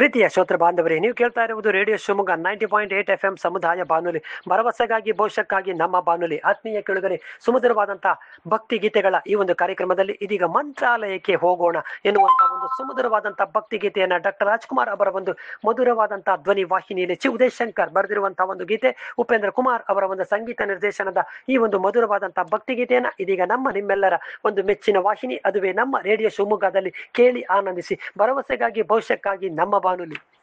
ಪ್ರೀತಿಯ ಶ್ರೋತೃ ಬಾಂಧವರೇ ನೀವು ಕೇಳ್ತಾ ಇರುವುದು radio Shivamogga ninety point eight F M ಸಮುದಾಯ ಬಾನುಲಿ ಭರವಸೆಗಾಗಿ ಭವಿಷ್ಯಕ್ಕಾಗಿ ನಮ್ಮ ಬಾನುಲಿ ಆತ್ಮೀಯ ಕೆಳಗರೆ ಸುಮಧುರವಾದಂತಹ ಭಕ್ತಿ ಗೀತೆಗಳ ಈ ಒಂದು ಕಾರ್ಯಕ್ರಮದಲ್ಲಿ ಇದೀಗ ಮಂತ್ರಾಲಯಕ್ಕೆ ಹೋಗೋಣ ಎನ್ನುವಂತಹ ಒಂದು ಸುಮಧುರವಾದಂತಹ ಭಕ್ತಿ ಗೀತೆಯನ್ನ ಡಾಕ್ಟರ್ ರಾಜ್ಕುಮಾರ್ ಅವರ ಒಂದು ಮಧುರವಾದಂತಹ ಧ್ವನಿ ವಾಹಿನಿಯಲ್ಲಿ ಚಿ ಉದಯ್ ಶಂಕರ್ ಬರೆದಿರುವಂತಹ ಒಂದು ಗೀತೆ ಉಪೇಂದ್ರ ಕುಮಾರ್ ಅವರ ಒಂದು ಸಂಗೀತ ನಿರ್ದೇಶನದ ಈ ಒಂದು ಮಧುರವಾದಂತಹ ಭಕ್ತಿ ಗೀತೆಯನ್ನ ಇದೀಗ ನಮ್ಮ ನಿಮ್ಮೆಲ್ಲರ ಒಂದು ಮೆಚ್ಚಿನ ವಾಹಿನಿ ಅದುವೇ ನಮ್ಮ ರೇಡಿಯೋ ಶಿವಮೊಗ್ಗದಲ್ಲಿ ಕೇಳಿ ಆನಂದಿಸಿ ಭರವಸೆಗಾಗಿ ಭವಿಷ್ಯಕ್ಕಾಗಿ ನಮ್ಮ ಬಾನುಲಿ